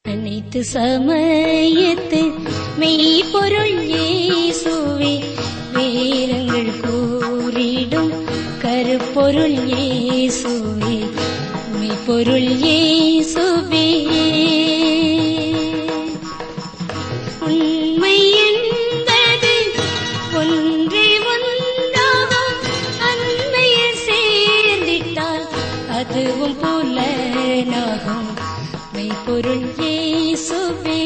அனைத்து சமயத்து மெய்ப்பொருள் இயேசுவே வேதங்கள் கூறிடும் கருப்பொருள் இயேசுவே மெய்ப்பொருள் இயேசுவே உண்மை என்பது ஒன்றே ஒன்றாகும் அண்மையில் சேர்ந்திட்டால் அதுவும் புலனாகும் மெய்ப்பொருள் இயேசுவே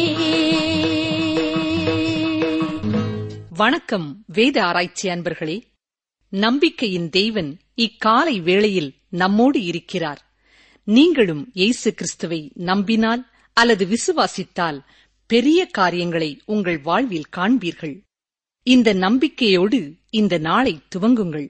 வணக்கம் வேத ஆராய்ச்சி அன்பர்களே நம்பிக்கையின் தேவன் இக்காலை வேளையில் நம்மோடு இருக்கிறார் நீங்களும் இயேசு கிறிஸ்துவை நம்பினால் அல்லது விசுவாசித்தால் பெரிய காரியங்களை உங்கள் வாழ்வில் காண்பீர்கள் இந்த நம்பிக்கையோடு இந்த நாளை துவங்குங்கள்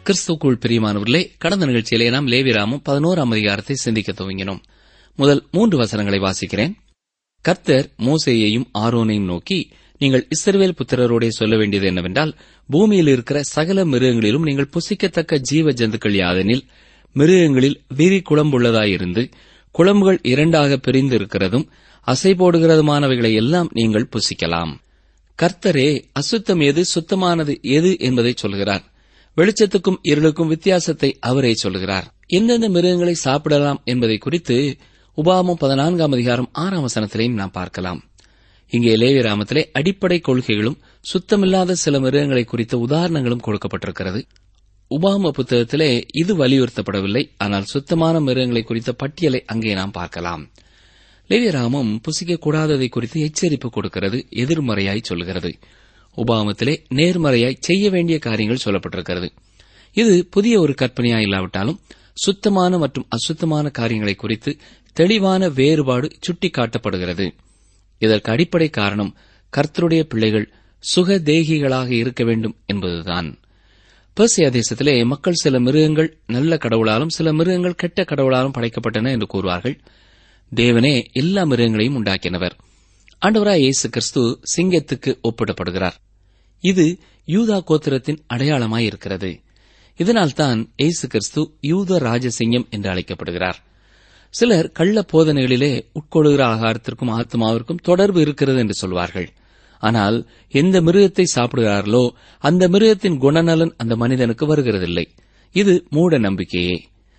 கிறிஸ்துக்குள் பிரியமானவர்களே கடந்த நிகழ்ச்சியிலே நாம் லேவிராமும் பதினோராம் அதிகாரத்தை சிந்திக்க துவங்கினோம் முதல் மூன்று வசனங்களை வாசிக்கிறேன் கர்த்தர் மோசேயையும் ஆரோனையும் நோக்கி நீங்கள் இஸ்ரவேல் புத்திரரோடே சொல்ல வேண்டியது என்னவென்றால் பூமியில் இருக்கிற சகல மிருகங்களிலும் நீங்கள் புசிக்கத்தக்க ஜீவ ஜந்துக்கள் யாதெனில் மிருகங்களில் விரி குழம்புள்ளதாயிருந்து குழம்புகள் இரண்டாக பிரிந்து இருக்கிறதும் அசை போடுகிறதுமானவைகளை எல்லாம் நீங்கள் புசிக்கலாம் கர்த்தரே அசுத்தம் எது சுத்தமானது எது என்பதை சொல்கிறார் வெளிச்சத்துக்கும் இருளுக்கும் வித்தியாசத்தை அவரே சொல்கிறார் எந்தெந்த மிருகங்களை சாப்பிடலாம் என்பதை குறித்து உபாமம் பதினான்காம் அதிகாரம் ஆறாம் வசனத்திலையும் நாம் பார்க்கலாம் இங்கே லேவிராமத்திலே அடிப்படை கொள்கைகளும் சுத்தமில்லாத சில மிருகங்களை குறித்த உதாரணங்களும் கொடுக்கப்பட்டிருக்கிறது உபாம புத்தகத்திலே இது வலியுறுத்தப்படவில்லை ஆனால் சுத்தமான மிருகங்களை குறித்த பட்டியலை அங்கே நாம் பார்க்கலாம் லேவியராமம் புசிக்கக்கூடாததை குறித்து எச்சரிப்பு கொடுக்கிறது எதிர்மறையாய் சொல்கிறது உபாமத்திலே நேர்மறையாய் செய்ய வேண்டிய காரியங்கள் சொல்லப்பட்டிருக்கிறது இது புதிய ஒரு கற்பனையா இல்லாவிட்டாலும் சுத்தமான மற்றும் அசுத்தமான காரியங்களை குறித்து தெளிவான வேறுபாடு சுட்டிக்காட்டப்படுகிறது இதற்கு அடிப்படை காரணம் கர்த்தருடைய பிள்ளைகள் சுகதேகிகளாக இருக்க வேண்டும் என்பதுதான் பெர்சியா தேசத்திலே மக்கள் சில மிருகங்கள் நல்ல கடவுளாலும் சில மிருகங்கள் கெட்ட கடவுளாலும் படைக்கப்பட்டன என்று கூறுவார்கள் தேவனே எல்லா மிருகங்களையும் உண்டாக்கினவர் ஆண்டவராய் இயேசு கிறிஸ்து சிங்கத்துக்கு ஒப்பிடப்படுகிறார் இது யூதா கோத்திரத்தின் அடையாளமாய் இருக்கிறது இதனால்தான் இயேசு கிறிஸ்து யூத ராஜசிங்கம் என்று அழைக்கப்படுகிறார் சிலர் கள்ள போதனைகளிலே உட்கொள்கிற ஆகாரத்திற்கும் ஆத்மாவிற்கும் தொடர்பு இருக்கிறது என்று சொல்வார்கள் ஆனால் எந்த மிருகத்தை சாப்பிடுகிறார்களோ அந்த மிருகத்தின் குணநலன் அந்த மனிதனுக்கு வருகிறதில்லை இது மூட நம்பிக்கையே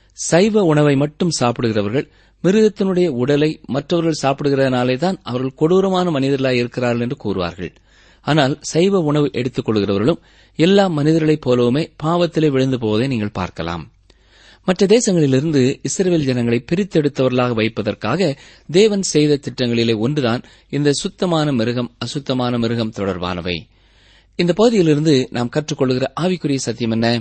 சைவ உணவை மட்டும் சாப்பிடுகிறவர்கள் மிருகத்தினுடைய உடலை மற்றவர்கள் சாப்பிடுகிறதுனாலே தான் அவர்கள் கொடூரமான மனிதர்களாய் இருக்கிறார்கள் என்று கூறுவார்கள் ஆனால் சைவ உணவு எடுத்துக் கொள்கிறவர்களும் எல்லா மனிதர்களைப் போலவுமே பாவத்திலே விழுந்து போவதை நீங்கள் பார்க்கலாம் மற்ற தேசங்களிலிருந்து இஸ்ரேல் ஜனங்களை பிரித்தெடுத்தவர்களாக வைப்பதற்காக தேவன் செய்த திட்டங்களிலே ஒன்றுதான் இந்த சுத்தமான மிருகம் அசுத்தமான மிருகம் தொடர்பானவை இந்த பகுதியிலிருந்து நாம் கற்றுக்கொள்கிற ஆவிக்குரிய சத்தியம் என்ன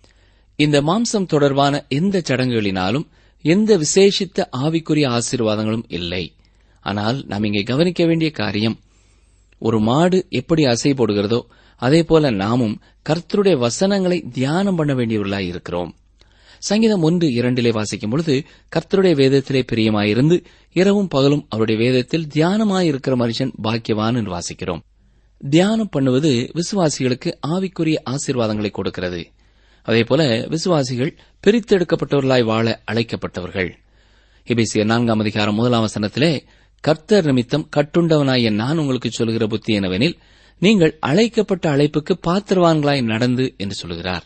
இந்த மாம்சம் தொடர்பான எந்த சடங்குகளினாலும் எந்த விசேஷித்த ஆவிக்குரிய ஆசீர்வாதங்களும் இல்லை ஆனால் நாம் இங்கே கவனிக்க வேண்டிய காரியம் ஒரு மாடு எப்படி அசை போடுகிறதோ அதே போல நாமும் கர்த்தருடைய வசனங்களை தியானம் பண்ண வேண்டியவர்களாய் இருக்கிறோம் சங்கீதம் ஒன்று இரண்டிலே வாசிக்கும் பொழுது கர்த்தருடைய வேதத்திலே பிரியமாயிருந்து இரவும் பகலும் அவருடைய வேதத்தில் தியானமாயிருக்கிற மனுஷன் பாக்கியவான் என்று வாசிக்கிறோம் தியானம் பண்ணுவது விசுவாசிகளுக்கு ஆவிக்குரிய ஆசீர்வாதங்களை கொடுக்கிறது அதேபோல விசுவாசிகள் பிரித்தெடுக்கப்பட்டவர்களாய் வாழ அழைக்கப்பட்டவர்கள் எபேசியர் நான்காம் அதிகாரம் முதலாம் வசனத்திலே கர்த்தர் நிமித்தம் கட்டுண்டவனாய நான் உங்களுக்கு சொல்கிற புத்தி எனவெனில் நீங்கள் அழைக்கப்பட்ட அழைப்புக்கு பாத்திரவான்களாய் நடந்து என்று சொல்கிறார்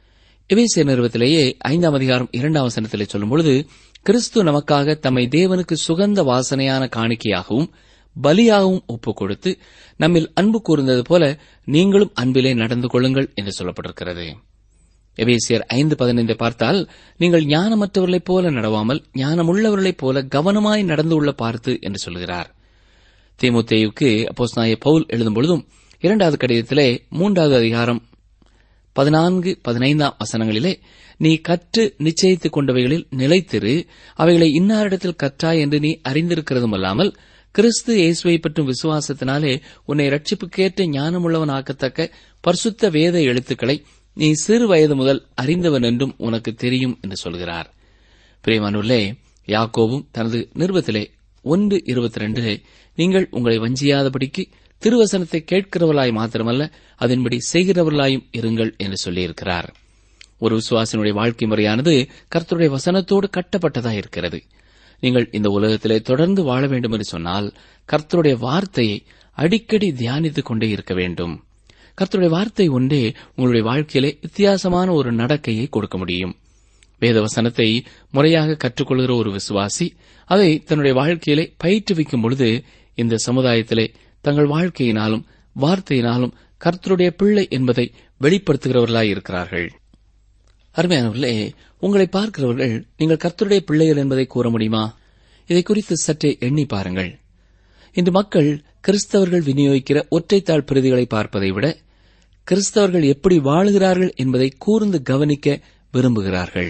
எபேசிய நிறுவத்திலேயே ஐந்தாம் அதிகாரம் இரண்டாம் வசனத்திலே சொல்லும்பொழுது கிறிஸ்து நமக்காக தம்மை தேவனுக்கு சுகந்த வாசனையான காணிக்கையாகவும் பலியாகவும் ஒப்புக் கொடுத்து நம்மில் அன்பு கூர்ந்தது போல நீங்களும் அன்பிலே நடந்து கொள்ளுங்கள் என்று சொல்லப்பட்டிருக்கிறது எபேசியர் ஐந்து பதினைந்தை பார்த்தால் நீங்கள் ஞானமற்றவர்களைப் போல நடவாமல் ஞானமுள்ளவர்களைப் போல கவனமாய் நடந்து உள்ள பார்த்து என்று சொல்கிறார் தீமுத்தேயுக்கு அப்போஸ்நாய பவுல் எழுதும்பொழுதும் இரண்டாவது கடிதத்திலே மூன்றாவது அதிகாரம் பதினான்கு பதினைந்தாம் வசனங்களிலே நீ கற்று நிச்சயித்துக் கொண்டவைகளில் நிலைத்திரு அவைகளை இன்னாரிடத்தில் கற்றாய் என்று நீ அறிந்திருக்கிறதும் அல்லாமல் கிறிஸ்து இயேசுவை பற்றும் விசுவாசத்தினாலே உன்னை ரட்சிப்புக்கேற்ற ஞானமுள்ளவன் ஆக்கத்தக்க பரிசுத்த வேத எழுத்துக்களை நீ சிறு வயது முதல் அறிந்தவன் என்றும் உனக்கு தெரியும் என்று சொல்கிறார் பிரியமானுள்ளே யாக்கோவும் தனது நிறுவத்திலே ஒன்று இருபத்தி ரெண்டிலே நீங்கள் உங்களை வஞ்சியாதபடிக்கு திருவசனத்தை கேட்கிறவர்களாய் மாத்திரமல்ல அதன்படி செய்கிறவர்களாயும் இருங்கள் என்று சொல்லியிருக்கிறார் ஒரு விசுவாசனுடைய வாழ்க்கை முறையானது கர்த்தருடைய வசனத்தோடு கட்டப்பட்டதாக இருக்கிறது நீங்கள் இந்த உலகத்திலே தொடர்ந்து வாழ வேண்டும் என்று சொன்னால் கர்த்தருடைய வார்த்தையை அடிக்கடி தியானித்துக் கொண்டே இருக்க வேண்டும் கர்த்தருடைய வார்த்தை ஒன்றே உங்களுடைய வாழ்க்கையிலே வித்தியாசமான ஒரு நடக்கையை கொடுக்க முடியும் வேத வசனத்தை முறையாக கற்றுக்கொள்கிற ஒரு விசுவாசி அதை தன்னுடைய வாழ்க்கையிலே பயிற்றுவிக்கும் பொழுது இந்த சமுதாயத்திலே தங்கள் வாழ்க்கையினாலும் வார்த்தையினாலும் கர்த்தருடைய பிள்ளை என்பதை வெளிப்படுத்துகிறவர்களாய் இருக்கிறார்கள் அருமையானவர்களே உங்களை பார்க்கிறவர்கள் நீங்கள் கர்த்தருடைய பிள்ளைகள் என்பதை கூற முடியுமா இதை குறித்து சற்றே எண்ணி பாருங்கள் இன்று மக்கள் கிறிஸ்தவர்கள் விநியோகிக்கிற ஒற்றைத்தாள் பிரதிகளை பார்ப்பதை விட கிறிஸ்தவர்கள் எப்படி வாழுகிறார்கள் என்பதை கூர்ந்து கவனிக்க விரும்புகிறார்கள்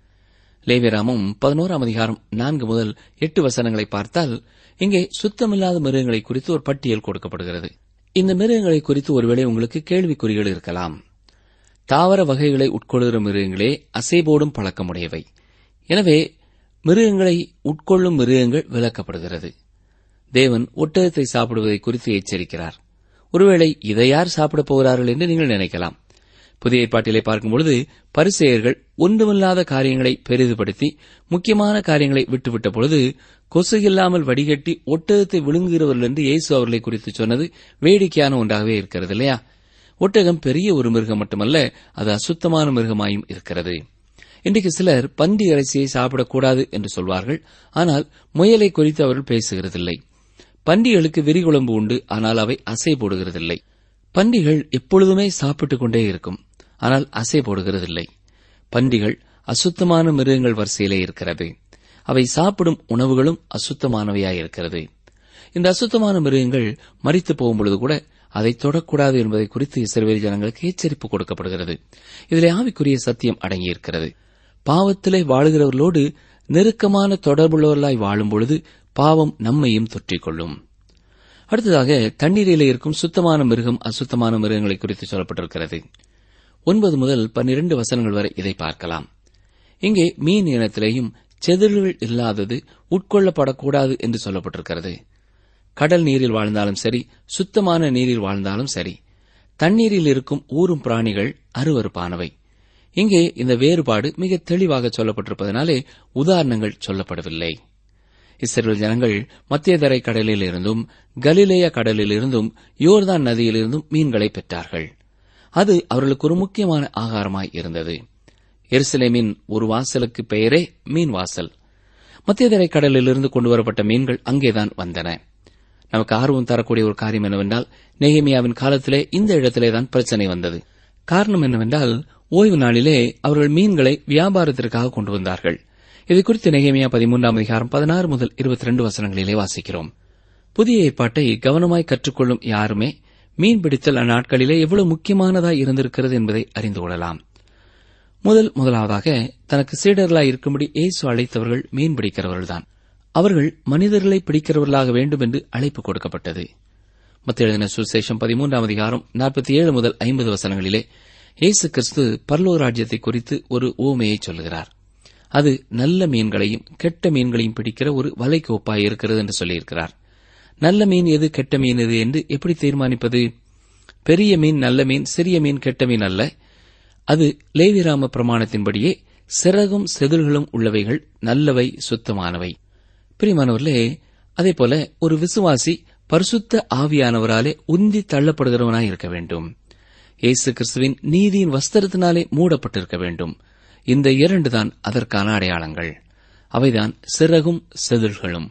லேவியராமும் பதினோராம் அதிகாரம் நான்கு முதல் எட்டு வசனங்களை பார்த்தால் இங்கே சுத்தமில்லாத மிருகங்களை குறித்து ஒரு பட்டியல் கொடுக்கப்படுகிறது இந்த மிருகங்களை குறித்து ஒருவேளை உங்களுக்கு கேள்விக்குறிகள் இருக்கலாம் தாவர வகைகளை உட்கொள்கிற மிருகங்களே அசைபோடும் பழக்கமுடையவை எனவே மிருகங்களை உட்கொள்ளும் மிருகங்கள் விலக்கப்படுகிறது தேவன் ஒட்டகத்தை சாப்பிடுவதை குறித்து எச்சரிக்கிறார் ஒருவேளை இதை யார் சாப்பிடப் போகிறார்கள் என்று நீங்கள் நினைக்கலாம் புதிய ஏற்பாட்டிலே பார்க்கும்பொழுது பரிசெயர்கள் ஒன்றுமில்லாத காரியங்களை பெரிதுபடுத்தி முக்கியமான காரியங்களை விட்டுவிட்ட பொழுது கொசு இல்லாமல் வடிகட்டி ஒட்டகத்தை விழுங்குகிறவர்கள் என்று இயேசு அவர்களை குறித்து சொன்னது வேடிக்கையான ஒன்றாகவே இருக்கிறது இல்லையா ஒட்டகம் பெரிய ஒரு மிருகம் மட்டுமல்ல அது அசுத்தமான மிருகமாயும் இருக்கிறது இன்றைக்கு சிலர் பன்றி இறைச்சியை சாப்பிடக்கூடாது என்று சொல்வார்கள் ஆனால் முயலை குறித்து அவர்கள் பேசுகிறதில்லை பன்றிகளுக்கு விரிகுழம்பு உண்டு ஆனால் அவை அசை போடுகிறதில்லை பன்றிகள் எப்பொழுதுமே சாப்பிட்டுக் கொண்டே இருக்கும் ஆனால் அசை போடுகிறதில்லை பன்றிகள் அசுத்தமான மிருகங்கள் வரிசையிலே இருக்கிறது அவை சாப்பிடும் உணவுகளும் அசுத்தமானவையாயிருக்கிறது இந்த அசுத்தமான மிருகங்கள் மறித்து போகும்பொழுது கூட அதை தொடக்கூடாது என்பதை குறித்து இஸ்ரவேல் ஜனங்களுக்கு எச்சரிப்பு கொடுக்கப்படுகிறது இதிலே ஆவிக்குரிய சத்தியம் அடங்கியிருக்கிறது பாவத்திலே வாழுகிறவர்களோடு நெருக்கமான தொடர்புள்ளவர்களாய் வாழும் பொழுது பாவம் நம்மையும் தொற்றிக்கொள்ளும் அடுத்ததாக தண்ணீரிலே இருக்கும் சுத்தமான மிருகம் அசுத்தமான மிருகங்களை குறித்து சொல்லப்பட்டிருக்கிறது ஒன்பது முதல் பன்னிரண்டு வசனங்கள் வரை இதை பார்க்கலாம் இங்கே மீன் இனத்திலேயும் செதில்கள் இல்லாதது உட்கொள்ளப்படக்கூடாது என்று சொல்லப்பட்டிருக்கிறது கடல் நீரில் வாழ்ந்தாலும் சரி சுத்தமான நீரில் வாழ்ந்தாலும் சரி தண்ணீரில் இருக்கும் ஊரும் பிராணிகள் அருவருப்பானவை இங்கே இந்த வேறுபாடு மிக தெளிவாக சொல்லப்பட்டிருப்பதனாலே உதாரணங்கள் சொல்லப்படவில்லை இஸ்ரேல் ஜனங்கள் மத்தியதரை கடலில் இருந்தும் கலிலேய கடலில் இருந்தும் யோர்தான் நதியிலிருந்தும் மீன்களை பெற்றார்கள் அது அவர்களுக்கு ஒரு முக்கியமான ஆகாரமாய் இருந்தது எருசலேமின் ஒரு வாசலுக்கு பெயரே மீன் வாசல் மத்தியதரை கடலிலிருந்து கொண்டு வரப்பட்ட மீன்கள் அங்கேதான் வந்தன நமக்கு ஆர்வம் தரக்கூடிய ஒரு காரியம் என்னவென்றால் நெகேமியாவின் காலத்திலே இந்த இடத்திலேதான் பிரச்சனை வந்தது காரணம் என்னவென்றால் ஓய்வு நாளிலே அவர்கள் மீன்களை வியாபாரத்திற்காக கொண்டு வந்தார்கள் இதை குறித்து நெகேமியா பதிமூன்றாம் அதிகாரம் பதினாறு முதல் இருபத்தி ரெண்டு வசனங்களிலே வாசிக்கிறோம் புதிய ஏற்பாட்டை கவனமாய் கற்றுக்கொள்ளும் யாருமே மீன்பிடித்தல் அந்நாட்களிலே எவ்வளவு முக்கியமானதாய் இருந்திருக்கிறது என்பதை அறிந்து கொள்ளலாம் முதல் முதலாவதாக தனக்கு சீடர்களாய் இருக்கும்படி இயேசு அழைத்தவர்கள் மீன் பிடிக்கிறவர்கள்தான் அவர்கள் மனிதர்களை பிடிக்கிறவர்களாக வேண்டும் என்று அழைப்பு கொடுக்கப்பட்டது மத்திய எழுதின சுசேஷம் பதிமூன்றாம் அதிகாரம் நாற்பத்தி ஏழு முதல் ஐம்பது வசனங்களிலே இயேசு கிறிஸ்து பரலோக ராஜ்யத்தை குறித்து ஒரு ஊமையை சொல்கிறார் அது நல்ல மீன்களையும் கெட்ட மீன்களையும் பிடிக்கிற ஒரு வலைக்கோப்பாய் இருக்கிறது என்று சொல்லியிருக்கிறார் நல்ல மீன் எது கெட்ட மீன் எது என்று எப்படி தீர்மானிப்பது பெரிய மீன் நல்ல மீன் சிறிய மீன் கெட்ட மீன் அல்ல அது லேவிராம பிரமாணத்தின்படியே சிறகும் செதில்களும் உள்ளவைகள் நல்லவை சுத்தமானவை பிரிமானவர்களே அதே போல ஒரு விசுவாசி பரிசுத்த ஆவியானவராலே உந்தி தள்ளப்படுகிறவனாய் இருக்க வேண்டும் இயேசு கிறிஸ்துவின் நீதியின் வஸ்திரத்தினாலே மூடப்பட்டிருக்க வேண்டும் இந்த இரண்டு தான் அதற்கான அடையாளங்கள் அவைதான் சிறகும் செதில்களும்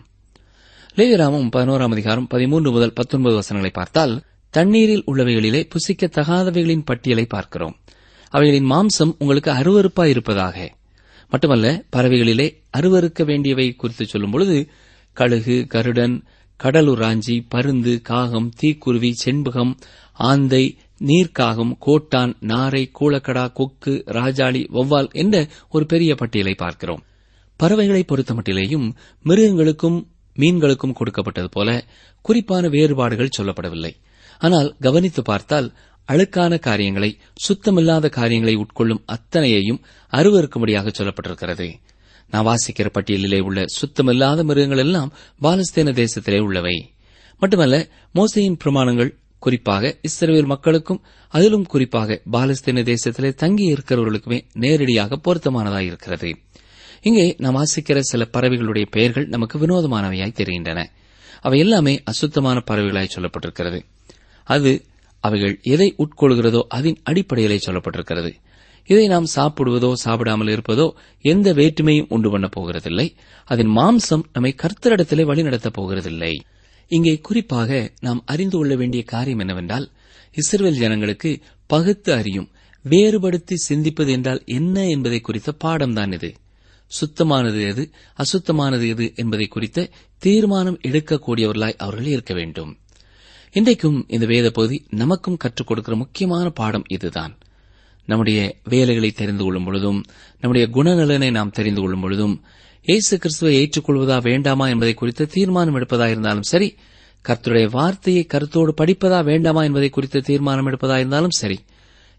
லேவிராமம் பதினோராம் அதிகாரம் பதிமூன்று முதல் பத்தொன்பது வசனங்களை பார்த்தால் தண்ணீரில் உள்ளவைகளிலே புசிக்கத்தகாதவைகளின் பட்டியலை பார்க்கிறோம் அவைகளின் மாம்சம் உங்களுக்கு அருவருப்பாய் இருப்பதாக மட்டுமல்ல பறவைகளிலே அருவருக்க வேண்டியவை குறித்து சொல்லும் பொழுது கழுகு கருடன் கடலுராஞ்சி பருந்து காகம் தீக்குருவி செண்புகம் ஆந்தை நீர்க்காகம் கோட்டான் நாரை கூளக்கடா கொக்கு ராஜாளி வௌவால் என்ற ஒரு பெரிய பட்டியலை பார்க்கிறோம் பறவைகளை பொறுத்தமட்டிலேயும் மிருகங்களுக்கும் மீன்களுக்கும் கொடுக்கப்பட்டது போல குறிப்பான வேறுபாடுகள் சொல்லப்படவில்லை ஆனால் கவனித்து பார்த்தால் அழுக்கான காரியங்களை சுத்தமில்லாத காரியங்களை உட்கொள்ளும் அத்தனையையும் அருவருக்கும்படியாக சொல்லப்பட்டிருக்கிறது நான் வாசிக்கிற பட்டியலிலே உள்ள சுத்தமில்லாத மிருகங்கள் எல்லாம் பாலஸ்தீன தேசத்திலே உள்ளவை மட்டுமல்ல மோசையின் பிரமாணங்கள் குறிப்பாக இஸ்ரேல் மக்களுக்கும் அதிலும் குறிப்பாக பாலஸ்தீன தேசத்திலே தங்கி இருக்கிறவர்களுக்குமே நேரடியாக பொருத்தமானதாய் இருக்கிறது இங்கே நாம் வாசிக்கிற சில பறவைகளுடைய பெயர்கள் நமக்கு வினோதமானவையாய் தெரிகின்றன அவை எல்லாமே அசுத்தமான பறவைகளாய் சொல்லப்பட்டிருக்கிறது அது அவைகள் எதை உட்கொள்கிறதோ அதன் அடிப்படையிலே சொல்லப்பட்டிருக்கிறது இதை நாம் சாப்பிடுவதோ சாப்பிடாமல் இருப்பதோ எந்த வேற்றுமையும் உண்டு பண்ணப் போகிறதில்லை அதன் மாம்சம் நம்மை கர்த்தரிடத்திலே வழிநடத்தப் போகிறதில்லை இங்கே குறிப்பாக நாம் அறிந்து கொள்ள வேண்டிய காரியம் என்னவென்றால் இஸ்ரேல் ஜனங்களுக்கு பகுத்து அறியும் வேறுபடுத்தி சிந்திப்பது என்றால் என்ன என்பதை குறித்த பாடம்தான் இது சுத்தமானது எது அசுத்தமானது எது என்பதை குறித்த தீர்மானம் எடுக்கக்கூடியவர்களாய் அவர்கள் இருக்க வேண்டும் இன்றைக்கும் இந்த வேத பகுதி நமக்கும் கற்றுக் கொடுக்கிற முக்கியமான பாடம் இதுதான் நம்முடைய வேலைகளை தெரிந்து கொள்ளும் பொழுதும் நம்முடைய குணநலனை நாம் தெரிந்து கொள்ளும் பொழுதும் இயேசு கிறிஸ்துவை ஏற்றுக்கொள்வதா வேண்டாமா என்பதை குறித்த தீர்மானம் எடுப்பதா இருந்தாலும் சரி கர்த்தருடைய வார்த்தையை கருத்தோடு படிப்பதா வேண்டாமா என்பதை குறித்த தீர்மானம் எடுப்பதா இருந்தாலும் சரி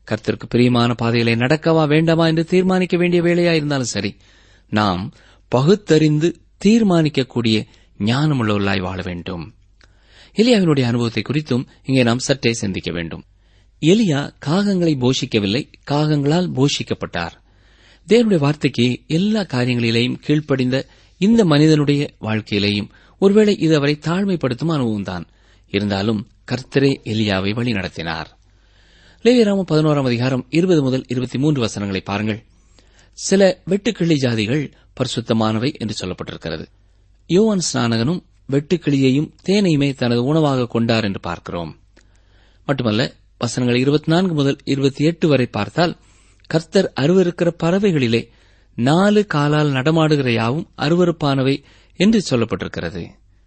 கர்த்தருக்கு பிரியமான பாதையிலே நடக்கவா வேண்டாமா என்று தீர்மானிக்க வேண்டிய வேலையாயிருந்தாலும் சரி நாம் பகுத்தறிந்து தீர்மானிக்கக்கூடிய ஞானமுள்ளவர்களாய் வாழ வேண்டும் எலியாவினுடைய அனுபவத்தை குறித்தும் இங்கே நாம் சற்றே சிந்திக்க வேண்டும் எலியா காகங்களை போஷிக்கவில்லை காகங்களால் போஷிக்கப்பட்டார் தேவனுடைய வார்த்தைக்கு எல்லா காரியங்களிலேயும் கீழ்ப்படிந்த இந்த மனிதனுடைய வாழ்க்கையிலேயும் ஒருவேளை இது அவரை தாழ்மைப்படுத்தும் அனுபவம்தான் இருந்தாலும் கர்த்தரே எலியாவை வழி நடத்தினார் லேவியராம பதினோராம் அதிகாரம் இருபது முதல் இருபத்தி மூன்று வசனங்களை பாருங்கள் சில வெட்டுக்கிளி ஜாதிகள் பரிசுத்தமானவை என்று சொல்லப்பட்டிருக்கிறது யோவான் ஸ்நானகனும் வெட்டுக்கிளியையும் தேனையுமே தனது உணவாக கொண்டார் என்று பார்க்கிறோம் மட்டுமல்ல வசனங்கள் இருபத்தி நான்கு முதல் இருபத்தி எட்டு வரை பார்த்தால் கர்த்தர் அருவருக்கிற பறவைகளிலே நாலு காலால் நடமாடுகிற யாவும் அருவருப்பானவை என்று சொல்லப்பட்டிருக்கிறது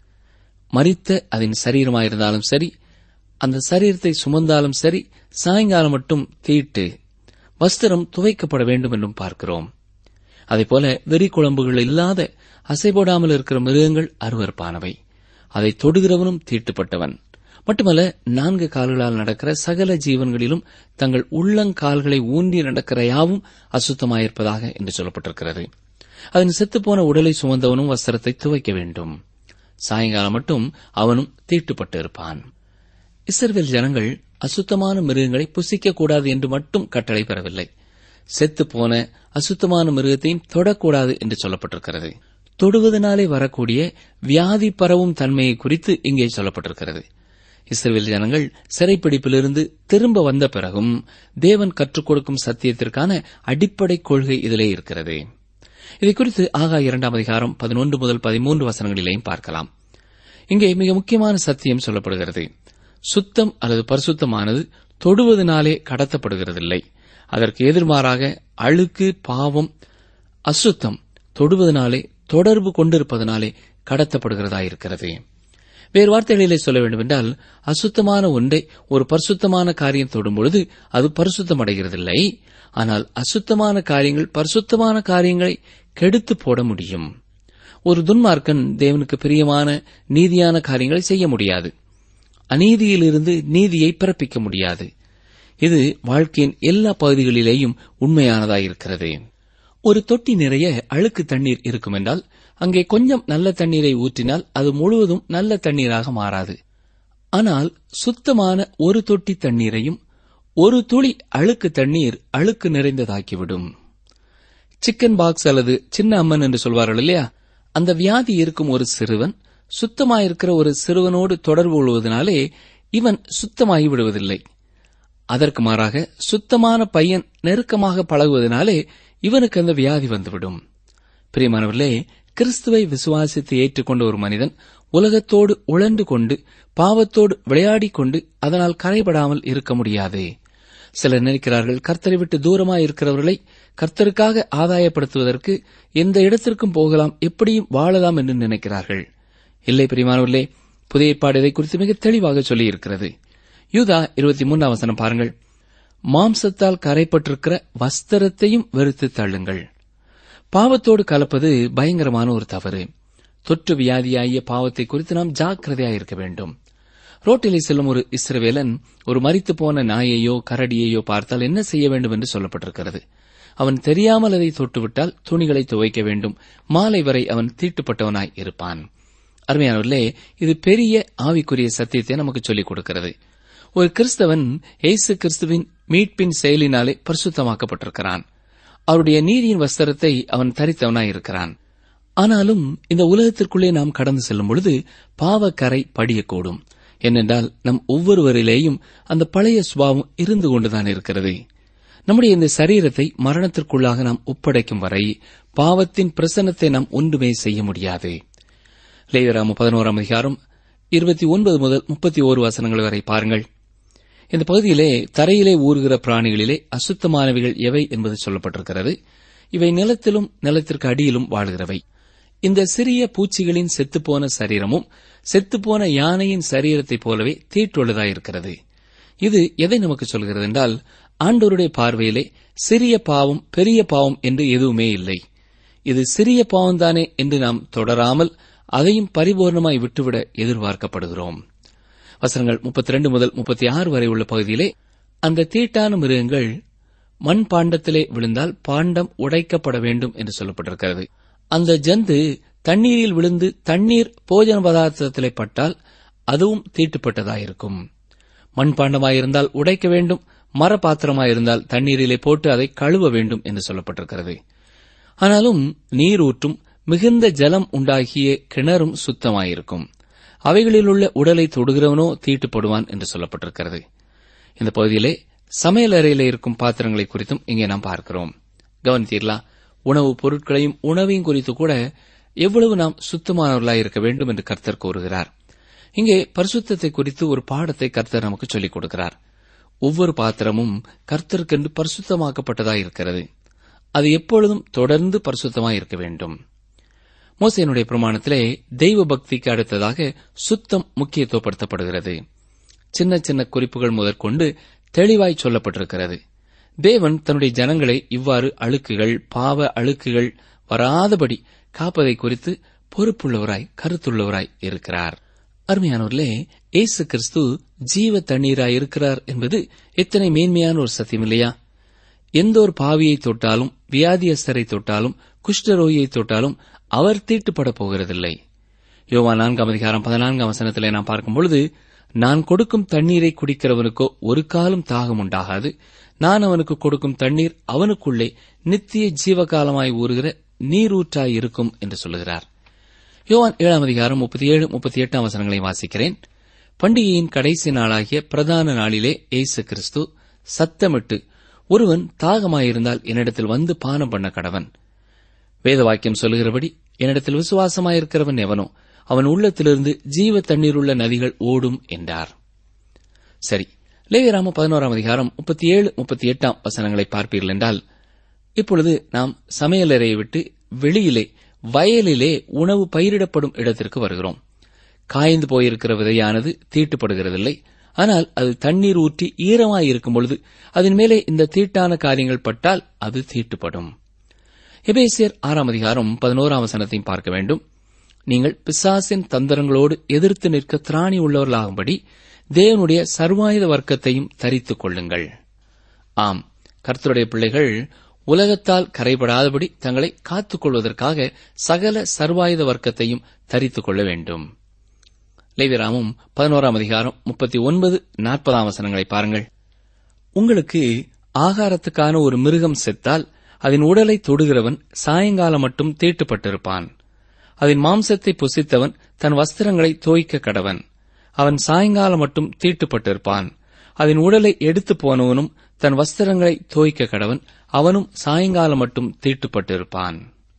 மரித்த அதன் சரீரமாயிருந்தாலும் சரி அந்த சரீரத்தை சுமந்தாலும் சரி சாயங்காலம் மட்டும் தீட்டு வஸ்திரம் துவைக்கப்பட வேண்டும் என்றும் பார்க்கிறோம் அதேபோல வெறி குழம்புகள் இல்லாத அசைபோடாமல் இருக்கிற மிருகங்கள் அருவருப்பானவை அதை தொடுகிறவனும் தீட்டுப்பட்டவன் மட்டுமல்ல நான்கு கால்களால் நடக்கிற சகல ஜீவன்களிலும் தங்கள் உள்ளங்கால்களை ஊன்றி நடக்கிற யாவும் அசுத்தமாயிருப்பதாக என்று சொல்லப்பட்டிருக்கிறது அதன் செத்துப்போன உடலை சுமந்தவனும் வஸ்திரத்தை துவைக்க வேண்டும் சாயங்காலம் மட்டும் அவனும் தீட்டுப்பட்டு இருப்பான் இஸ்ரவேல் ஜனங்கள் அசுத்தமான மிருகங்களை புசிக்க கூடாது என்று மட்டும் கட்டளை பெறவில்லை செத்துப்போன அசுத்தமான மிருகத்தையும் தொடக்கூடாது என்று சொல்லப்பட்டிருக்கிறது தொடுவதனாலே வரக்கூடிய வியாதி பரவும் தன்மையை குறித்து இங்கே சொல்லப்பட்டிருக்கிறது இஸ்ரேல் ஜனங்கள் சிறைப்பிடிப்பிலிருந்து திரும்ப வந்த பிறகும் தேவன் கற்றுக் கொடுக்கும் சத்தியத்திற்கான அடிப்படை கொள்கை இதிலே இருக்கிறது இதை குறித்து ஆகா இரண்டாம் அதிகாரம் பதினொன்று முதல் பதிமூன்று வசனங்களிலேயும் பார்க்கலாம் இங்கே மிக முக்கியமான சத்தியம் சொல்லப்படுகிறது சுத்தம் அல்லது பரிசுத்தமானது தொடுவதனாலே கடத்தப்படுகிறதில்லை அதற்கு எதிர்மாறாக அழுக்கு பாவம் அசுத்தம் தொடுவதனாலே தொடர்பு கொண்டிருப்பதனாலே கடத்தப்படுகிறதாயிருக்கிறது வேறு வார்த்தைகளிலே சொல்ல வேண்டுமென்றால் அசுத்தமான ஒன்றை ஒரு பரிசுத்தமான காரியம் தொடும்பொழுது அது பரிசுத்தமடைகிறதில்லை ஆனால் அசுத்தமான காரியங்கள் பரிசுத்தமான காரியங்களை கெடுத்து போட முடியும் ஒரு துன்மார்க்கன் தேவனுக்கு பிரியமான நீதியான காரியங்களை செய்ய முடியாது அநீதியிலிருந்து நீதியை பிறப்பிக்க முடியாது இது வாழ்க்கையின் எல்லா பகுதிகளிலேயும் உண்மையானதாயிருக்கிறது ஒரு தொட்டி நிறைய அழுக்கு தண்ணீர் இருக்கும் என்றால் அங்கே கொஞ்சம் நல்ல தண்ணீரை ஊற்றினால் அது முழுவதும் நல்ல தண்ணீராக மாறாது ஆனால் சுத்தமான ஒரு தொட்டி தண்ணீரையும் ஒரு துளி அழுக்கு தண்ணீர் அழுக்கு நிறைந்ததாக்கிவிடும் சிக்கன் பாக்ஸ் அல்லது சின்ன அம்மன் என்று சொல்வார்கள் இல்லையா அந்த வியாதி இருக்கும் ஒரு சிறுவன் சுத்தமாயிருக்கிற ஒரு சிறுவனோடு தொடர்பு கொள்வதனாலே இவன் சுத்தமாகி விடுவதில்லை அதற்கு மாறாக சுத்தமான பையன் நெருக்கமாக பழகுவதனாலே இவனுக்கு அந்த வியாதி வந்துவிடும் பிரியமானவர்களே கிறிஸ்துவை விசுவாசித்து ஏற்றுக்கொண்ட ஒரு மனிதன் உலகத்தோடு உழண்டு கொண்டு பாவத்தோடு விளையாடிக் கொண்டு அதனால் கரைபடாமல் இருக்க முடியாது சிலர் நினைக்கிறார்கள் கர்த்தரை விட்டு தூரமாய் இருக்கிறவர்களை கர்த்தருக்காக ஆதாயப்படுத்துவதற்கு எந்த இடத்திற்கும் போகலாம் எப்படியும் வாழலாம் என்று நினைக்கிறார்கள் இல்லை பிரிமானவர்களே புதிய ஏற்பாடு இதை குறித்து மிக தெளிவாக சொல்லியிருக்கிறது யூதா இருபத்தி மூன்றாம் வசனம் பாருங்கள் மாம்சத்தால் கரைப்பட்டிருக்கிற வஸ்திரத்தையும் வெறுத்து தள்ளுங்கள் பாவத்தோடு கலப்பது பயங்கரமான ஒரு தவறு தொற்று வியாதியாகிய பாவத்தை குறித்து நாம் ஜாக்கிரதையாயிருக்க வேண்டும் ரோட்டிலே செல்லும் ஒரு இஸ்ரவேலன் ஒரு மரித்து போன நாயையோ கரடியையோ பார்த்தால் என்ன செய்ய வேண்டும் என்று சொல்லப்பட்டிருக்கிறது அவன் தெரியாமல் அதை தொட்டுவிட்டால் துணிகளை துவைக்க வேண்டும் மாலை வரை அவன் தீட்டுப்பட்டவனாய் இருப்பான் அருமையானவர்களே இது பெரிய ஆவிக்குரிய சத்தியத்தை நமக்கு சொல்லிக் கொடுக்கிறது ஒரு கிறிஸ்தவன் இயேசு கிறிஸ்துவின் மீட்பின் செயலினாலே பரிசுத்தமாக்கப்பட்டிருக்கிறான் அவருடைய நீதியின் வஸ்திரத்தை அவன் தரித்தவனாய் இருக்கிறான் ஆனாலும் இந்த உலகத்திற்குள்ளே நாம் கடந்து செல்லும் பொழுது பாவக்கரை படியக்கூடும் ஏனென்றால் நம் ஒவ்வொருவரிலேயும் அந்த பழைய சுபாவம் இருந்து கொண்டுதான் இருக்கிறது நம்முடைய இந்த சரீரத்தை மரணத்திற்குள்ளாக நாம் ஒப்படைக்கும் வரை பாவத்தின் பிரசனத்தை நாம் ஒன்றுமே செய்ய முடியாது லேயராம பதினோராம் அதிகாரம் இருபத்தி ஒன்பது முதல் முப்பத்தி ஓரு வசனங்கள் வரை பாருங்கள் இந்த பகுதியிலே தரையிலே ஊறுகிற பிராணிகளிலே அசுத்தமானவைகள் எவை என்பது சொல்லப்பட்டிருக்கிறது இவை நிலத்திலும் நிலத்திற்கு அடியிலும் வாழ்கிறவை இந்த சிறிய பூச்சிகளின் செத்துப்போன சரீரமும் செத்துப்போன யானையின் சரீரத்தைப் போலவே தீட்டுள்ளதாயிருக்கிறது இது எதை நமக்கு சொல்கிறது என்றால் ஆண்டோருடைய பார்வையிலே சிறிய பாவம் பெரிய பாவம் என்று எதுவுமே இல்லை இது சிறிய பாவம்தானே என்று நாம் தொடராமல் அதையும் பரிபூர்ணமாய் விட்டுவிட எதிர்பார்க்கப்படுகிறோம் வசனங்கள் முப்பத்தி ரெண்டு முதல் முப்பத்தி ஆறு வரை உள்ள பகுதியிலே அந்த தீட்டான மிருகங்கள் மண் பாண்டத்திலே விழுந்தால் பாண்டம் உடைக்கப்பட வேண்டும் என்று சொல்லப்பட்டிருக்கிறது அந்த ஜந்து தண்ணீரில் விழுந்து தண்ணீர் போஜன பதார்த்தத்திலே பட்டால் அதுவும் தீட்டுப்பட்டதாயிருக்கும் மண்பாண்டமாயிருந்தால் உடைக்க வேண்டும் மரபாத்திரமாயிருந்தால் தண்ணீரிலே போட்டு அதை கழுவ வேண்டும் என்று சொல்லப்பட்டிருக்கிறது ஆனாலும் நீரூற்றும் மிகுந்த ஜலம் உண்டாகிய கிணறும் சுத்தமாயிருக்கும் அவைகளில் உள்ள உடலை தொடுகிறவனோ தீட்டுப்படுவான் என்று சொல்லப்பட்டிருக்கிறது இந்த பகுதியிலே சமையல் அறையிலே இருக்கும் பாத்திரங்களை குறித்தும் இங்கே நாம் பார்க்கிறோம் கவனித்தீர்களா உணவுப் பொருட்களையும் உணவையும் குறித்து கூட எவ்வளவு நாம் சுத்தமானவர்களாய் இருக்க வேண்டும் என்று கர்த்தர் கூறுகிறார் இங்கே பரிசுத்தத்தை குறித்து ஒரு பாடத்தை கர்த்தர் நமக்கு சொல்லிக் கொடுக்கிறார் ஒவ்வொரு பாத்திரமும் கர்த்தருக்கென்று பரிசுத்தமாக்கப்பட்டதாய் இருக்கிறது அது எப்பொழுதும் தொடர்ந்து பரிசுத்தமாய் இருக்க வேண்டும் மோசையனுடைய பிரமாணத்திலே தெய்வ பக்திக்கு அடுத்ததாக சுத்தம் முக்கியத்துவப்படுத்தப்படுகிறது சின்ன சின்ன குறிப்புகள் முதற்கொண்டு தெளிவாய் சொல்லப்பட்டிருக்கிறது தேவன் தன்னுடைய ஜனங்களை இவ்வாறு அழுக்குகள் பாவ அழுக்குகள் வராதபடி காப்பதை குறித்து பொறுப்புள்ளவராய் கருத்துள்ளவராய் இருக்கிறார் அருமையானவர்களே இயேசு கிறிஸ்து ஜீவ தண்ணீராய் இருக்கிறார் என்பது எத்தனை மேன்மையான ஒரு சத்தியம் இல்லையா எந்த ஒரு பாவியை தொட்டாலும் வியாதியஸ்தரை தொட்டாலும் குஷ்டரோகியை தொட்டாலும் அவர் தீட்டுப்பட போகிறதில்லை யோவா நான்காம் அதிகாரம் பதினான்காம் வசனத்திலே நாம் பார்க்கும் பொழுது நான் கொடுக்கும் தண்ணீரை குடிக்கிறவனுக்கோ ஒரு காலம் தாகம் உண்டாகாது நான் அவனுக்கு கொடுக்கும் தண்ணீர் அவனுக்குள்ளே நித்திய ஜீவகாலமாய் ஊறுகிற நீரூற்றாய் இருக்கும் என்று சொல்லுகிறார் யோவான் ஏழாம் அதிகாரம் முப்பத்தி ஏழு முப்பத்தி எட்டாம் வசனங்களை வாசிக்கிறேன் பண்டிகையின் கடைசி நாளாகிய பிரதான நாளிலே இயேசு கிறிஸ்து சத்தமிட்டு ஒருவன் தாகமாயிருந்தால் என்னிடத்தில் வந்து பானம் பண்ண கடவன் வேத வாக்கியம் சொல்லுகிறபடி என்னிடத்தில் விசுவாசமாயிருக்கிறவன் எவனோ அவன் உள்ளத்திலிருந்து ஜீவ தண்ணீருள்ள நதிகள் ஓடும் என்றார் சரி லேவியராம பதினோராம் அதிகாரம் முப்பத்தி ஏழு முப்பத்தி எட்டாம் வசனங்களை பார்ப்பீர்கள் என்றால் இப்பொழுது நாம் சமையலறையை விட்டு வெளியிலே வயலிலே உணவு பயிரிடப்படும் இடத்திற்கு வருகிறோம் காய்ந்து போயிருக்கிற விதையானது தீட்டுப்படுகிறதில்லை ஆனால் அது தண்ணீர் ஊற்றி ஈரமாய் இருக்கும் பொழுது அதன் மேலே இந்த தீட்டான காரியங்கள் பட்டால் அது தீட்டுப்படும் எபேசியர் ஆறாம் அதிகாரம் பதினோராம் வசனத்தையும் பார்க்க வேண்டும் நீங்கள் பிசாசின் தந்திரங்களோடு எதிர்த்து நிற்க திராணி உள்ளவர்களாகும்படி தேவனுடைய சர்வாயுத வர்க்கத்தையும் தரித்துக் கொள்ளுங்கள் ஆம் கர்த்தருடைய பிள்ளைகள் உலகத்தால் கரைபடாதபடி தங்களை காத்துக் கொள்வதற்காக சகல சர்வாயுத வர்க்கத்தையும் தரித்துக் கொள்ள வேண்டும் லேவிராமும் பதினோராம் அதிகாரம் முப்பத்தி ஒன்பது நாற்பதாம் வசனங்களை பாருங்கள் உங்களுக்கு ஆகாரத்துக்கான ஒரு மிருகம் செத்தால் அதன் உடலை தொடுகிறவன் சாயங்காலம் மட்டும் தீட்டுப்பட்டிருப்பான் அதன் மாம்சத்தை புசித்தவன் தன் வஸ்திரங்களை தோய்க்க கடவன் அவன் சாயங்காலம் மட்டும் தீட்டுப்பட்டிருப்பான் அதன் உடலை எடுத்துப் போனவனும் தன் வஸ்திரங்களை தோய்க்க கடவன் அவனும் சாயங்காலம் மட்டும் தீட்டுப்பட்டிருப்பான்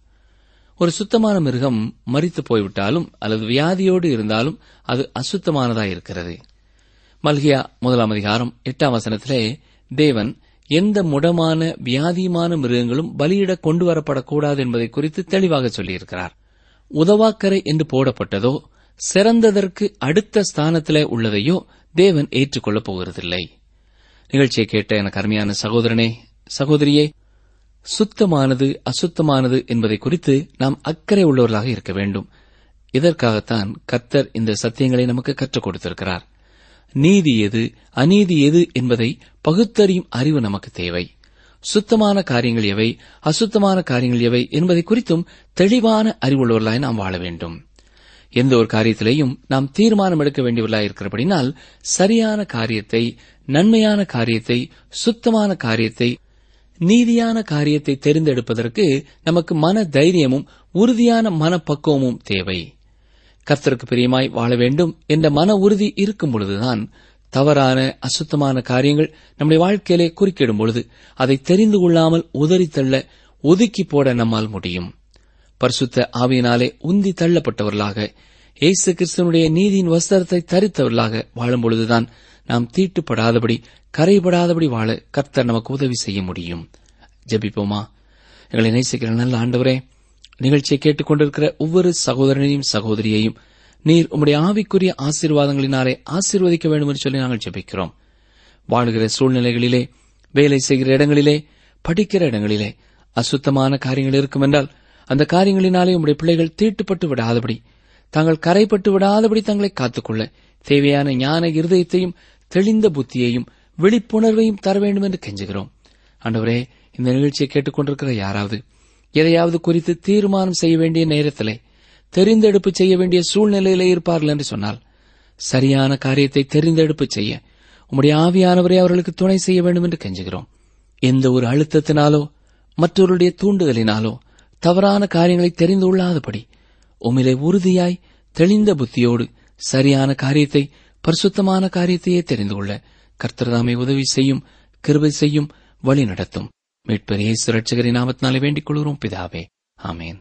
ஒரு சுத்தமான மிருகம் மரித்து போய்விட்டாலும் அல்லது வியாதியோடு இருந்தாலும் அது அசுத்தமானதாயிருக்கிறது மல்கியா முதலாம் அதிகாரம் எட்டாம் வசனத்திலே தேவன் எந்த முடமான வியாதியுமான மிருகங்களும் பலியிட கொண்டு வரப்படக்கூடாது என்பதை குறித்து தெளிவாக சொல்லியிருக்கிறார் உதவாக்கரை என்று போடப்பட்டதோ சிறந்ததற்கு அடுத்த ஸ்தானத்திலே உள்ளதையோ தேவன் ஏற்றுக்கொள்ளப் போகிறதில்லை நிகழ்ச்சியை கேட்ட எனக்கு அருமையான சகோதரனே சகோதரியே சுத்தமானது அசுத்தமானது என்பதை குறித்து நாம் அக்கறை உள்ளவர்களாக இருக்க வேண்டும் இதற்காகத்தான் கர்த்தர் இந்த சத்தியங்களை நமக்கு கற்றுக் கொடுத்திருக்கிறார் நீதி எது அநீதி எது என்பதை பகுத்தறியும் அறிவு நமக்கு தேவை சுத்தமான காரியங்கள் எவை அசுத்தமான காரியங்கள் எவை என்பதை குறித்தும் தெளிவான அறிவுள்ளவர்களாய் நாம் வாழ வேண்டும் எந்த ஒரு காரியத்திலேயும் நாம் தீர்மானம் எடுக்க வேண்டியவர்களாய் இருக்கிறபடினால் சரியான காரியத்தை நன்மையான காரியத்தை சுத்தமான காரியத்தை நீதியான காரியத்தை தெரிந்தெடுப்பதற்கு நமக்கு மன தைரியமும் உறுதியான மனப்பக்குவமும் தேவை கர்த்தருக்கு பிரியமாய் வாழ வேண்டும் என்ற மன உறுதி இருக்கும் பொழுதுதான் தவறான அசுத்தமான காரியங்கள் நம்முடைய வாழ்க்கையிலே குறுக்கிடும் பொழுது அதை தெரிந்து கொள்ளாமல் உதறித்தள்ள ஒதுக்கி போட நம்மால் முடியும் பரிசுத்த ஆவியினாலே உந்தி தள்ளப்பட்டவர்களாக இயேசு கிறிஸ்தனுடைய நீதியின் வஸ்திரத்தை தரித்தவர்களாக வாழும் பொழுதுதான் நாம் தீட்டுப்படாதபடி கரைபடாதபடி வாழ கர்த்தர் நமக்கு உதவி செய்ய முடியும் ஜெபிப்போமா எங்களை நேசிக்கிற நல்ல ஆண்டவரே நிகழ்ச்சியை கேட்டுக்கொண்டிருக்கிற ஒவ்வொரு சகோதரனையும் சகோதரியையும் நீர் உம்முடைய ஆவிக்குரிய ஆசீர்வாதங்களினாலே ஆசீர்வதிக்க வேண்டும் என்று சொல்லி நாங்கள் ஜெபிக்கிறோம் வாழ்கிற சூழ்நிலைகளிலே வேலை செய்கிற இடங்களிலே படிக்கிற இடங்களிலே அசுத்தமான காரியங்கள் இருக்கும் என்றால் அந்த காரியங்களினாலே உம்முடைய பிள்ளைகள் தீட்டுப்பட்டு விடாதபடி தாங்கள் கரைப்பட்டு விடாதபடி தங்களை காத்துக்கொள்ள தேவையான ஞான இருதயத்தையும் தெளிந்த புத்தியையும் விழிப்புணர்வையும் தர வேண்டும் என்று கெஞ்சுகிறோம் ஆண்டவரே இந்த நிகழ்ச்சியை கேட்டுக்கொண்டிருக்கிற யாராவது எதையாவது குறித்து தீர்மானம் செய்ய வேண்டிய நேரத்திலே தெரிந்தெடுப்பு செய்ய வேண்டிய சூழ்நிலையிலே இருப்பார்கள் என்று சொன்னால் சரியான காரியத்தை தெரிந்தெடுப்பு செய்ய உம்முடைய ஆவியானவரை அவர்களுக்கு துணை செய்ய வேண்டும் என்று கெஞ்சுகிறோம் எந்த ஒரு அழுத்தத்தினாலோ மற்றவருடைய தூண்டுதலினாலோ தவறான காரியங்களை தெரிந்து கொள்ளாதபடி உம்மிலே உறுதியாய் தெளிந்த புத்தியோடு சரியான காரியத்தை பரிசுத்தமான காரியத்தையே தெரிந்து கொள்ள கர்த்தர்தாமே உதவி செய்யும் கிருபை செய்யும் வழி நடத்தும் மீட்பர் இயேசு ரட்சகரின் நாமத்தினாலே வேண்டிக் கொள்கிறோம் பிதாவே ஆமேன்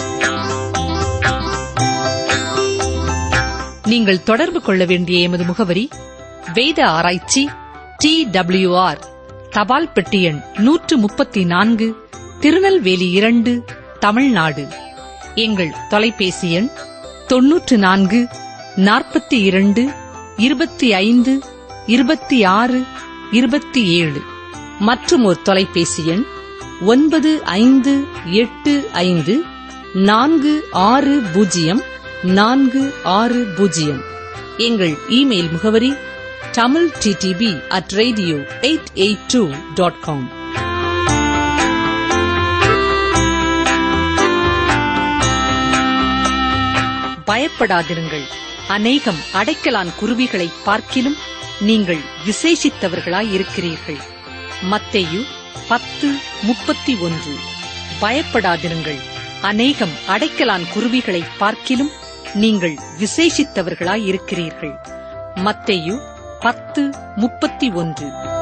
நீங்கள் தொடர்பு கொள்ள வேண்டிய எமது முகவரி வேத ஆராய்ச்சி டி டபிள்யூ ஆர் தபால் பெட்டி எண் நூற்று முப்பத்தி நான்கு திருநெல்வேலி இரண்டு தமிழ்நாடு எங்கள் தொலைபேசி எண் தொன்னூற்று நான்கு நாற்பத்தி இரண்டு இருபத்தி ஐந்து இருபத்தி ஆறு இருபத்தி ஏழு மற்றும் ஒரு தொலைபேசி எண் ஒன்பது ஐந்து எட்டு ஐந்து நான்கு ஆறு பூஜ்ஜியம் நான்கு ஆறு பூஜ்ஜியம் எங்கள் இமெயில் முகவரி Tamil DTP at radio eight eight two dot com பயப்படாதிருங்கள் அநேகம் அடைக்கலான் குருவிகளை பார்க்கிலும் நீங்கள் விசேஷித்தவர்களாயிருக்கிறீர்கள் மத்தேயு பத்து முப்பத்தி ஒன்று பயப்படாதிருங்கள் அநேகம் அடைக்கலான் குருவிகளை பார்க்கிலும் நீங்கள் விசேஷித்தவர்களாயிருக்கிறீர்கள் மத்தேயு பத்து முப்பத்தி ஒன்று